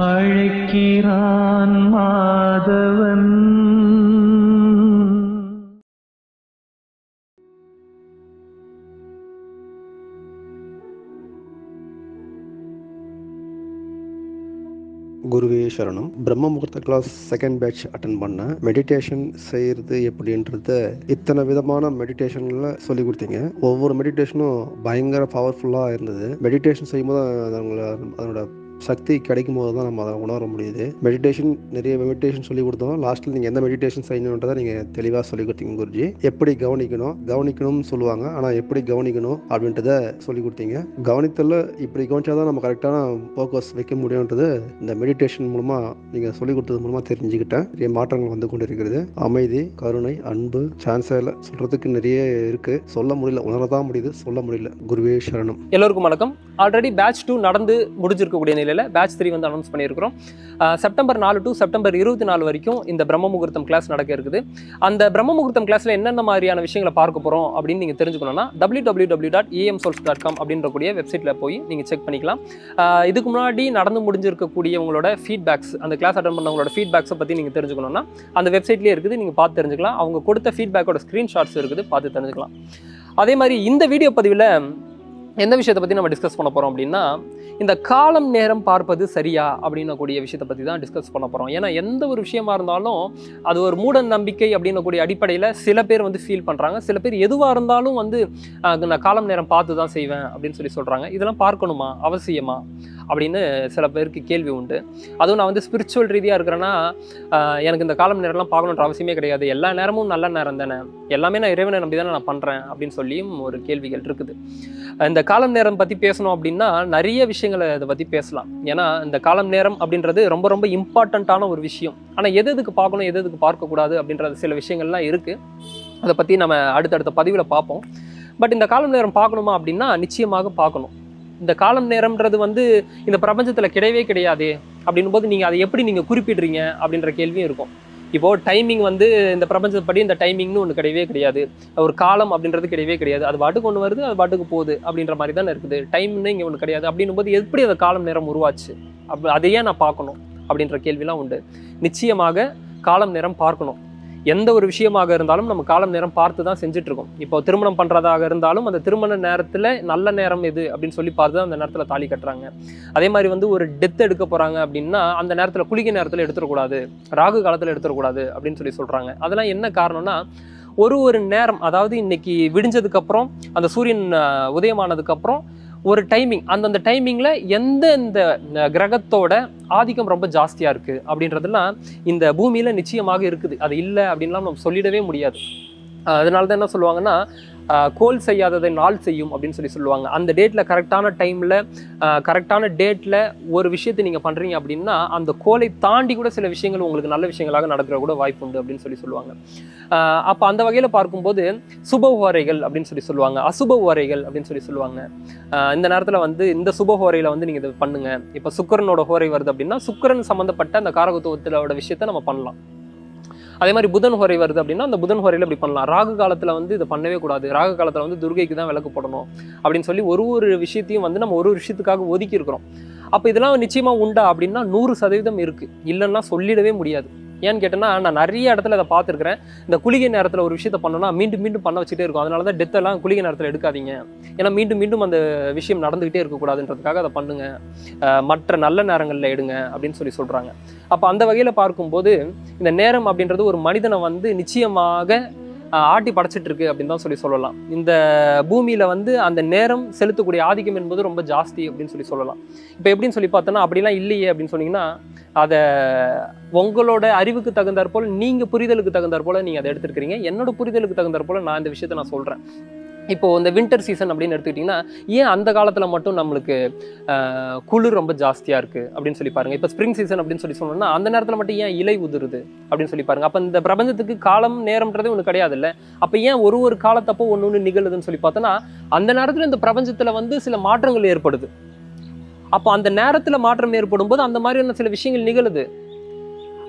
அழைக்கிறான் மாதவன் குருவே சரணம் பிரம்ம முகூர்த்த கிளாஸ் செகண்ட் பேட்ச் அட்டன் பண்ணேன் மெடிடேஷன் செய்கிறது எப்படின்றத இத்தனை விதமான மெடிடேஷனில் சொல்லி கொடுத்தீங்க ஒவ்வொரு மெடிடேஷனும் பயங்கர பவர்ஃபுல்லாக இருந்தது மெடிடேஷன் செய்யும்போது அது அவங்கள அதனோட சக்தி கிடைக்கும் போது தான் நம்ம அதை உணர முடியுது மெடிடேஷன் நிறைய மெடிடேஷன் சொல்லி கொடுத்தோம் லாஸ்ட்டில் நீங்கள் எந்த மெடிடேஷன் செய்யணுன்றதை நீங்கள் தெளிவாக சொல்லி கொடுத்தீங்க குருஜி எப்படி கவனிக்கணும் கவனிக்கணும்னு சொல்லுவாங்க ஆனால் எப்படி கவனிக்கணும் அப்படின்றத சொல்லி கொடுத்தீங்க கவனித்தல இப்படி கவனிச்சாதான் நம்ம கரெக்டான ஃபோக்கஸ் வைக்க முடியுன்றது இந்த மெடிடேஷன் மூலமாக நீங்கள் சொல்லி கொடுத்தது மூலமாக தெரிஞ்சுக்கிட்டேன் நிறைய மாற்றங்கள் வந்து கொண்டு இருக்கிறது அமைதி கருணை அன்பு சான்ஸே இல்லை சொல்கிறதுக்கு நிறைய இருக்குது சொல்ல முடியல உணரதான் முடியுது சொல்ல முடியல குருவே சரணம் எல்லோருக்கும் வணக்கம் ஆல்ரெடி பேட்ச் டூ நடந்து முடிஞ்சிருக்கக்கூடிய நிலையில் பேட்ச் த்ரீ வந்து அனௌன்ஸ் பண்ணியிருக்கிறோம் அஹ் செப்டம்பர் நாலு டு செப்டம்பர் இருபத்தி நாலு வரைக்கும் இந்த பிரம்ம முகூர்த்தம் கிளாஸ் நடக்க இருக்குது அந்த பிரம்ம முகூர்த்தம் கிளாஸில் என்னென்ன மாதிரியான விஷயங்களை பார்க்க போகிறோம் அப்படின்னு நீங்கள் தெரிஞ்சுக்கணும்னா W W W dot AM souls dot com அப்படின்றக்கூடிய வெப்சைட்டில் போய் நீங்கள் செக் பண்ணிக்கலாம் அஹ் இதுக்கு முன்னாடி நடந்து முடிஞ்சிருக்கக்கூடிய உங்களோட ஃபீட்பேக்ஸ் அந்த கிளாஸ் அட்டன் பண்ணவங்களோட ஃபீட்பேக்ஸை பற்றி நீங்கள் தெரிஞ்சுக்கணும்னா அந்த வெப்சைட்லேயே இருக்குது நீங்கள் பார்த்து தெரிஞ்சுக்கலாம் அவங்க கொடுத்த ஃபீட்பேக்கோட ஸ்க்ரீன்ஷாட்ஸ் இருக்குது பார்த்து தெரிஞ்சுக்கலாம் அதே மாதிரி இந்த வீடியோ பதிவில் எந்த விஷயத்தை பற்றி நம்ம டிஸ்கஸ் பண்ண போகிறோம் அப்படின்னா இந்த காலம் நேரம் பார்ப்பது சரியா அப்படின்னக்கூடிய விஷயத்தை பற்றி தான் டிஸ்கஸ் பண்ண போகிறோம் ஏன்னா எந்த ஒரு விஷயமா இருந்தாலும் அது ஒரு மூட நம்பிக்கை அப்படின்னக்கூடிய அடிப்படையில் சில பேர் வந்து ஃபீல் பண்ணுறாங்க சில பேர் எதுவாக இருந்தாலும் வந்து அஹ், நான் காலம் நேரம் பார்த்து தான் செய்வேன் அப்படின்னு சொல்லி சொல்கிறாங்க இதெல்லாம் பார்க்கணுமா அவசியமா அப்படின்னு சில பேருக்கு கேள்வி உண்டு அதுவும் நான் வந்து ஸ்பிரிச்சுவல் ரீதியாக இருக்கிறேன்னா அஹ், எனக்கு இந்த காலம் நேரம்லாம் பார்க்கணுன்ற அவசியமே கிடையாது எல்லா நேரமும் நல்ல நேரம் தானே எல்லாமே நான் இறைவனை நம்பி தானே நான் பண்ணுறேன் அப்படின்னு சொல்லியும் ஒரு கேள்விகள் இருக்குது இந்த காலம் நேரம் பற்றி பேசணும் அப்படின்னா நிறைய விஷயங்களை இதை பற்றி பேசலாம் ஏன்னா இந்த காலம் நேரம் அப்படின்றது ரொம்ப ரொம்ப இம்பார்ட்டண்ட்டான ஒரு விஷயம் ஆனால் எது எதுக்கு பார்க்கணும் எது எதுக்கு பார்க்கக்கூடாது அப்படின்றது சில விஷயங்கள்லாம் இருக்குது அதை பற்றி நம்ம அடுத்தடுத்த பதிவில் பார்ப்போம் பட் இந்த காலம் நேரம் பார்க்கணுமா அப்படின்னா நிச்சயமாக பார்க்கணும் இந்த காலம் நேரம்ன்றது வந்து இந்த பிரபஞ்சத்தில் கிடையவே கிடையாது அப்படின்னும் போது நீங்கள் அதை எப்படி நீங்கள் குறிப்பிடுறீங்க அப்படின்ற கேள்வியும் இருக்கும் இப்போ டைமிங் வந்து இந்த பிரபஞ்சப்படி இந்த டைமிங்னு ஒன்று கிடையவே கிடையாது ஒரு காலம் அப்படின்றது கிடையவே கிடையாது அது பாட்டுக்கு ஒன்று வருது அது பாட்டுக்கு போகுது அப்படின்ற மாதிரி தானே இருக்குது டைம்னு இங்கே ஒன்று கிடையாது அப்படின்னும் போது எப்படி அந்த காலம் நேரம் உருவாச்சு அப்போ அதையே நான் பார்க்கணும் அப்படின்ற கேள்விலாம் உண்டு நிச்சயமாக காலம் நேரம் பார்க்கணும் எந்த ஒரு விஷயமாக இருந்தாலும் நம்ம காலம் நேரம் பார்த்து தான் செஞ்சுட்டு இருக்கோம் இப்போ திருமணம் பண்ணுறதாக இருந்தாலும் அந்த திருமண நேரத்தில் நல்ல நேரம் எது அப்படின்னு சொல்லி பார்த்து தான் அந்த நேரத்தில் தாலி கட்டுறாங்க அதே மாதிரி வந்து ஒரு டெத் எடுக்க போகிறாங்க அப்படின்னா அந்த நேரத்தில் குளிக்க நேரத்தில் எடுத்துடக்கூடாது ராகு காலத்தில் எடுத்துடக்கூடாது அப்படின்னு சொல்லி சொல்கிறாங்க அதெல்லாம் என்ன காரணம்னா ஒரு ஒரு நேரம் அதாவது இன்னைக்கு விடிஞ்சதுக்கு அப்புறம் அந்த சூரியன் அஹ், உதயமானதுக்கு அப்புறம் ஒரு டைமிங் அந்தந்த டைமிங்கில் எந்த இந்த அஹ், கிரகத்தோட ஆதிக்கம் ரொம்ப ஜாஸ்தியாக இருக்குது அப்படின்றதெல்லாம் இந்த பூமியில் நிச்சயமாக இருக்குது அது இல்லை அப்படின்லாம் நம்ம சொல்லிடவே முடியாது அஹ், அதனால தான் என்ன சொல்லுவாங்கன்னா அஹ், கோல் செய்யாததை நாள் செய்யும் அப்படின்னு சொல்லி சொல்லுவாங்க அந்த டேட்டில் கரெக்டான டைமில் கரெக்டான டேட்டில் ஒரு விஷயத்தை நீங்கள் பண்ணுறீங்க அப்படின்னா அந்த கோலை தாண்டி கூட சில விஷயங்கள் உங்களுக்கு நல்ல விஷயங்களாக நடக்கிற கூட வாய்ப்பு உண்டு அப்படின்னு சொல்லி சொல்லுவாங்க அப்போ அந்த வகையில் பார்க்கும்போது சுப ஹோரைகள் அப்படின்னு சொல்லி சொல்லுவாங்க அசுப ஹோரைகள் அப்படின்னு சொல்லி சொல்லுவாங்க ஆஹ் இந்த நேரத்தில் வந்து இந்த சுப ஹோரையில் வந்து நீங்கள் இதை பண்ணுங்க இப்போ சுக்கரனோட ஹோரை வருது அப்படின்னா சுக்கிரன் சம்மந்தப்பட்ட அந்த காரகத்துவத்திலோட விஷயத்தை நம்ம பண்ணலாம் அதே மாதிரி புதன் ஹோரை வருது அப்படின்னா அந்த புதன் ஹோரையில் இப்படி பண்ணலாம் ராகு காலத்தில் வந்து இதை பண்ணவே கூடாது ராகு காலத்தில் வந்து துர்கைக்கு தான் விளக்கு போடணும் அப்படின்னு சொல்லி ஒரு ஒரு விஷயத்தையும் வந்து நம்ம ஒரு ஒரு விஷயத்துக்காக ஒதுக்கி இருக்கிறோம் அப்போ இதெல்லாம் நிச்சயமாக உண்டா அப்படின்னா நூறு சதவீதம் இருக்குது இல்லைன்னா சொல்லிடவே முடியாது ஏன்னு கேட்டேன்னா நான் நிறைய இடத்துல அதை பார்த்துருக்கிறேன் இந்த குளிகை நேரத்தில் ஒரு விஷயத்த பண்ணோம்னா மீண்டும் மீண்டும் பண்ண வச்சுட்டே இருக்கும் அதனால தான் டெத் எல்லாம் குளிகை நேரத்தில் எடுக்காதீங்க ஏன்னா மீண்டும் மீண்டும் அந்த விஷயம் நடந்துகிட்டே இருக்கக்கூடாதுன்றதுக்காக அதை பண்ணுங்க அஹ் மற்ற நல்ல நேரங்களில் எடுங்க அப்படின்னு சொல்லி சொல்கிறாங்க அப்போ அந்த வகையில் பார்க்கும்போது இந்த நேரம் அப்படின்றது ஒரு மனிதனை வந்து நிச்சயமாக அஹ், ஆட்டி படைச்சிட்டு இருக்கு அப்படின்னு தான் சொல்லி சொல்லலாம் இந்த பூமியில் வந்து அந்த நேரம் செலுத்தக்கூடிய ஆதிக்கம் என்பது ரொம்ப ஜாஸ்தி அப்படின்னு சொல்லி சொல்லலாம் இப்போ எப்படின்னு சொல்லி பார்த்தோன்னா அப்படிலாம் இல்லையே அப்படின்னு சொன்னீங்கன்னா அதை உங்களோட அறிவுக்கு தகுந்தாற் போல் நீங்கள் புரிதலுக்கு தகுந்தாற் போல் நீங்கள் அதை எடுத்துருக்கிறீங்க என்னோட புரிதலுக்கு தகுந்தாற் போல் நான் இந்த விஷயத்தை நான் சொல்கிறேன் இப்போ இந்த வின்டர் சீசன் அப்படின்னு எடுத்துக்கிட்டிங்கன்னா ஏன் அந்த காலத்தில் மட்டும் நம்மளுக்கு ஆஹ், குளிர் ரொம்ப ஜாஸ்தியாக இருக்குது அப்படின்னு சொல்லி பாருங்க இப்போ ஸ்ப்ரிங் சீசன் அப்படின்னு சொல்லி சொன்னோம்னா அந்த நேரத்தில் மட்டும் ஏன் இலை உதிருது அப்படின்னு சொல்லி பாருங்க அப்போ இந்த பிரபஞ்சத்துக்கு காலம் நேரம்ன்றதே ஒன்று கிடையாது இல்லை அப்போ ஏன் ஒரு ஒரு காலத்தப்போ ஒன்று ஒன்று நிகழுதுன்னு சொல்லி பார்த்தோன்னா அந்த நேரத்தில் இந்த பிரபஞ்சத்தில் வந்து சில மாற்றங்கள் ஏற்படுது அப்போ அந்த நேரத்தில் மாற்றம் ஏற்படும் போது அந்த மாதிரியான சில விஷயங்கள் நிகழுது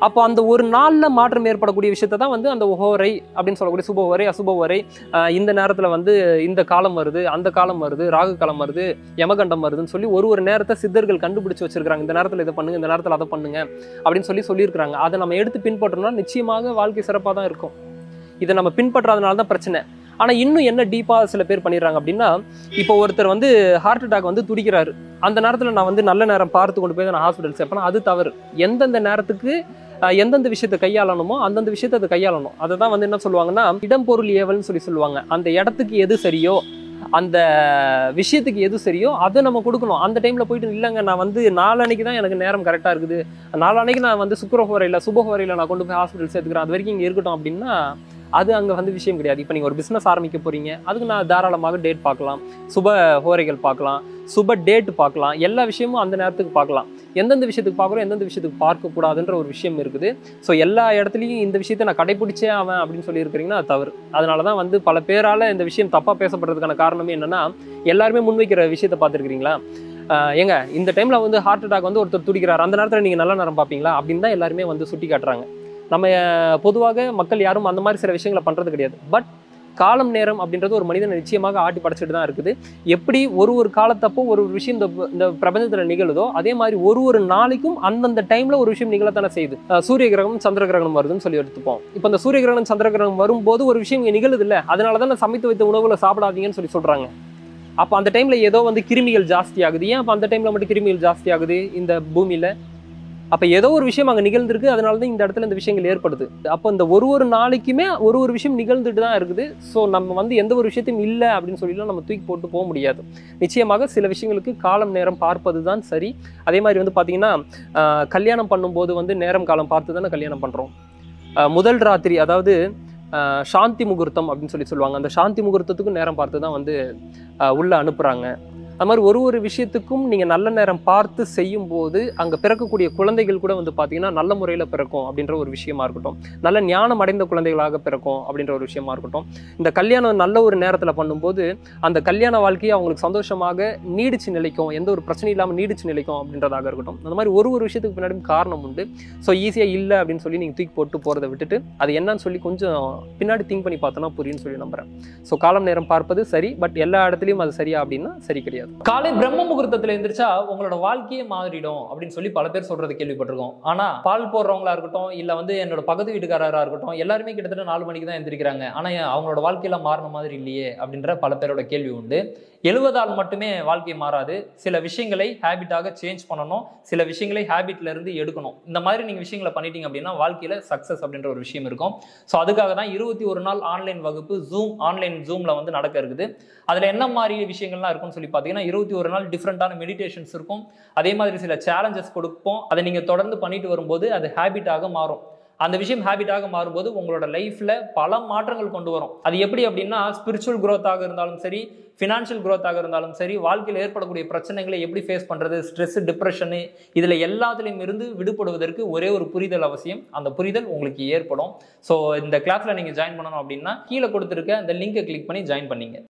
அப்போ அந்த ஒரு நாளில் மாற்றம் ஏற்படக்கூடிய விஷயத்தை தான் வந்து அந்த ஹோரை அப்படின்னு சொல்லக்கூடிய சுப ஹோரை அசுப ஹோரை ஆஹ் இந்த நேரத்தில் வந்து இந்த காலம் வருது அந்த காலம் வருது ராகு காலம் வருது யமகண்டம் வருதுன்னு சொல்லி ஒரு ஒரு நேரத்தை சித்தர்கள் கண்டுபிடிச்சு வச்சிருக்காங்க இந்த நேரத்தில் இதை பண்ணுங்க இந்த நேரத்தில் அதை பண்ணுங்க அப்படின்னு சொல்லி சொல்லியிருக்கிறாங்க அதை நம்ம எடுத்து பின்பற்றோம்னா நிச்சயமாக வாழ்க்கை சிறப்பாக தான் இருக்கும் இதை நம்ம பின்பற்றாதனால தான் பிரச்சனை ஆனால் இன்னும் என்ன டீப்பாக சில பேர் பண்ணிடுறாங்க அப்படின்னா இப்போ ஒருத்தர் வந்து ஹார்ட் அட்டாக் வந்து துடிக்கிறாரு அந்த நேரத்தில் நான் வந்து நல்ல நேரம் பார்த்து கொண்டு போய் நான் ஹாஸ்பிட்டல் சேர்ப்பேன் அது தவறு எந்தெந்த நேரத்துக்கு அஹ், எந்தெந்த விஷயத்தை கையாளணுமோ அந்தந்த விஷயத்தை அதை கையாளணும் அதை தான் வந்து என்ன சொல்லுவாங்கன்னா இடம் பொருள் ஏவல்னு சொல்லி சொல்லுவாங்க அந்த இடத்துக்கு எது சரியோ அந்த விஷயத்துக்கு எது சரியோ அதை நம்ம கொடுக்கணும் அந்த டைமில் போயிட்டு இல்லைங்க நான் வந்து நாளன்னைக்கு தான் எனக்கு நேரம் கரெக்டாக இருக்குது நாளன்னைக்கு நான் வந்து சுக்கரஹோரையில் சுபஹோரையில் நான் கொண்டு போய் ஹாஸ்பிட்டல் சேர்த்துக்கிறேன் அது வரைக்கும் இங்கே இருக்கட்டும் அப்படின்னா அது அங்கே வந்து விஷயம் கிடையாது இப்போ நீங்கள் ஒரு பிஸ்னஸ் ஆரம்பிக்க போகிறீங்க அதுக்கு நான் தாராளமாக டேட் பார்க்கலாம் சுப ஹோரைகள் பார்க்கலாம் சுப டேட் பார்க்கலாம் எல்லா விஷயமும் அந்த நேரத்துக்கு பார்க்கலாம் எந்தெந்த விஷயத்துக்கு பார்க்குறோம் எந்தெந்த விஷயத்துக்கு பார்க்கக்கூடாதுன்ற ஒரு விஷயம் இருக்குது ஸோ எல்லா இடத்துலையும் இந்த விஷயத்தை நான் கடைப்பிடிச்சே அவன் அப்படின்னு சொல்லி இருக்கிறீங்கன்னா அது தவறு அதனால தான் வந்து பல பேரால் இந்த விஷயம் தப்பாக பேசப்படுறதுக்கான காரணமே என்னன்னா எல்லாருமே முன்வைக்கிற விஷயத்தை பார்த்துருக்கிறீங்களா ஏங்க இந்த டைமில் வந்து ஹார்ட் அட்டாக் வந்து ஒருத்தர் துடிக்கிறார் அந்த நேரத்தில் நீங்கள் நல்ல நேரம் பார்ப்பீங்களா அப்படின்னு தான் எல்லாருமே வந்து சுட்டி காட்டுறாங்க நம்ம அஹ், பொதுவாக மக்கள் யாரும் அந்த மாதிரி சில விஷயங்களை பண்ணுறது கிடையாது பட் காலம் நேரம் அப்படின்றது ஒரு மனிதனை நிச்சயமாக ஆட்டி படைச்சிட்டு தான் இருக்குது எப்படி ஒரு ஒரு காலத்தப்போ ஒரு ஒரு விஷயம் இந்த இந்த பிரபஞ்சத்தில் நிகழுதோ அதே மாதிரி ஒரு ஒரு நாளைக்கும் அந்தந்த டைம்ல ஒரு விஷயம் நிகழத்தானே செய்யுது அஹ் சூரிய கிரகணம் சந்திர கிரகணம் வருதுன்னு சொல்லி எடுத்துப்போம் இப்போ இந்த சூரிய கிரகணம் சந்திர கிரகணம் வரும்போது ஒரு விஷயம் இங்க நிகழுது இல்ல அதனால தான் சமைத்து வைத்த உணவுகளை சாப்பிடாதீங்கன்னு சொல்லி சொல்றாங்க அப்போ அந்த டைம்ல ஏதோ வந்து கிருமிகள் ஜாஸ்தி ஆகுது ஏன் அப்போ அந்த டைம்ல மட்டும் கிருமிகள் ஜாஸ்தி ஆகுது இந்த பூமியில அப்போ ஏதோ ஒரு விஷயம் அங்கே நிகழ்ந்திருக்கு அதனால தான் இந்த இடத்துல இந்த விஷயங்கள் ஏற்படுது அப்போ இந்த ஒரு ஒரு நாளைக்குமே ஒரு ஒரு விஷயம் நிகழ்ந்துட்டு தான் இருக்குது ஸோ நம்ம வந்து எந்த ஒரு விஷயத்தையும் இல்லை அப்படின்னு சொல்லிலாம் நம்ம தூக்கி போட்டு போக முடியாது நிச்சயமாக சில விஷயங்களுக்கு காலம் நேரம் பார்ப்பது தான் சரி அதே மாதிரி வந்து பார்த்தீங்கன்னா ஆஹ், கல்யாணம் பண்ணும்போது வந்து நேரம் காலம் பார்த்து தானே கல்யாணம் பண்ணுறோம் முதல் ராத்திரி அதாவது ஆஹ், சாந்தி முகூர்த்தம் அப்படின்னு சொல்லி சொல்லுவாங்க அந்த சாந்தி முகூர்த்தத்துக்கும் நேரம் பார்த்து தான் வந்து ஆஹ், உள்ள அனுப்புகிறாங்க அது மாதிரி ஒரு ஒரு விஷயத்துக்கும் நீங்கள் நல்ல நேரம் பார்த்து செய்யும் போது அங்கே பிறக்கக்கூடிய குழந்தைகள் கூட வந்து பார்த்தீங்கன்னா நல்ல முறையில் பிறக்கும் அப்படின்ற ஒரு விஷயமா இருக்கட்டும் நல்ல ஞானம் அடைந்த குழந்தைகளாக பிறக்கும் அப்படின்ற ஒரு விஷயமா இருக்கட்டும் இந்த கல்யாணம் நல்ல ஒரு நேரத்தில் பண்ணும்போது அந்த கல்யாண வாழ்க்கையை அவங்களுக்கு சந்தோஷமாக நீடிச்சு நிலைக்கும் எந்த ஒரு பிரச்சனையும் இல்லாமல் நீடிச்சு நிலைக்கும் அப்படின்றதாக இருக்கட்டும் அந்த மாதிரி ஒரு ஒரு விஷயத்துக்கு பின்னாடியும் காரணம் உண்டு ஸோ ஈஸியாக இல்லை அப்படின்னு சொல்லி நீங்கள் தூக்கி போட்டு போகிறத விட்டுட்டு அது என்னன்னு சொல்லி கொஞ்சம் பின்னாடி திங்க் பண்ணி பார்த்தோன்னா புரியும்னு சொல்லி நம்புறேன் ஸோ காலம் நேரம் பார்ப்பது சரி பட் எல்லா இடத்துலையும் அது சரியா அப்படின்னா சரி கிடையாது காலை பிரம்ம முகூர்த்தத்துல எந்திரிச்சா உங்களோட வாழ்க்கையே மாறிடும் அப்படின்னு சொல்லி பல பேர் சொல்றது கேள்விப்பட்டிருக்கோம் ஆனா பால் போடுறவங்களா இருக்கட்டும் இல்ல வந்து என்னோட பக்கத்து வீட்டுக்காரரா இருக்கட்டும் எல்லாருமே கிட்டத்தட்ட நாலு மணிக்கு தான் எந்திரிக்கிறாங்க ஆனா ஏன் அவங்களோட வாழ்க்கையில மாறின மாதிரி இல்லையே அப்படின்ற பல பேரோட கேள்வி உண்டு எழுவதால் மட்டுமே வாழ்க்கை மாறாது சில விஷயங்களை ஹேபிட்டாக சேஞ்ச் பண்ணணும் சில விஷயங்களை ஹேபிட்ல இருந்து எடுக்கணும் இந்த மாதிரி நீங்க விஷயங்களை பண்ணிட்டீங்க அப்படின்னா வாழ்க்கையில சக்சஸ் அப்படின்ற ஒரு விஷயம் இருக்கும் ஸோ அதுக்காக தான் இருபத்தி ஒரு நாள் ஆன்லைன் வகுப்பு ஜூம் ஆன்லைன் ஜூம்ல வந்து நடக்க இருக்குது அதுல என்ன மாதிரி விஷயங்கள்லாம் இருக்கும்னு சொல்லி பார்த்தீங்கன்னா இருபத்தி ஒரு நாள் டிஃப்ரெண்டான மெடிடேஷன்ஸ் இருக்கும் அதே மாதிரி சில சேலஞ்சஸ் கொடுப்போம் அதை நீங்க தொடர்ந்து பண்ணிட்டு வரும்போது அது ஹேபிட்டாக மாறும் அந்த விஷயம் ஹேபிட்டாக மாறும்போது உங்களோட லைஃப்ல பல மாற்றங்கள் கொண்டு வரும் அது எப்படி அப்படின்னா ஸ்பிரிச்சுவல் growth-ஆக இருந்தாலும் சரி ஃபினான்ஷியல் growth-ஆக இருந்தாலும் சரி வாழ்க்கையில் ஏற்படக்கூடிய பிரச்சனைகளை எப்படி ஃபேஸ் பண்றது ஸ்ட்ரெஸ் டிப்ரெஷனு இதுல எல்லாத்துலேயும் இருந்து விடுபடுவதற்கு ஒரே ஒரு புரிதல் அவசியம் அந்த புரிதல் உங்களுக்கு ஏற்படும் ஸோ இந்த கிளாஸ்ல நீங்க ஜாயின் பண்ணணும் அப்படின்னா கீழே கொடுத்துருக்க அந்த லிங்கை கிளிக் பண்ணி ஜாயின் பண்ணீங்க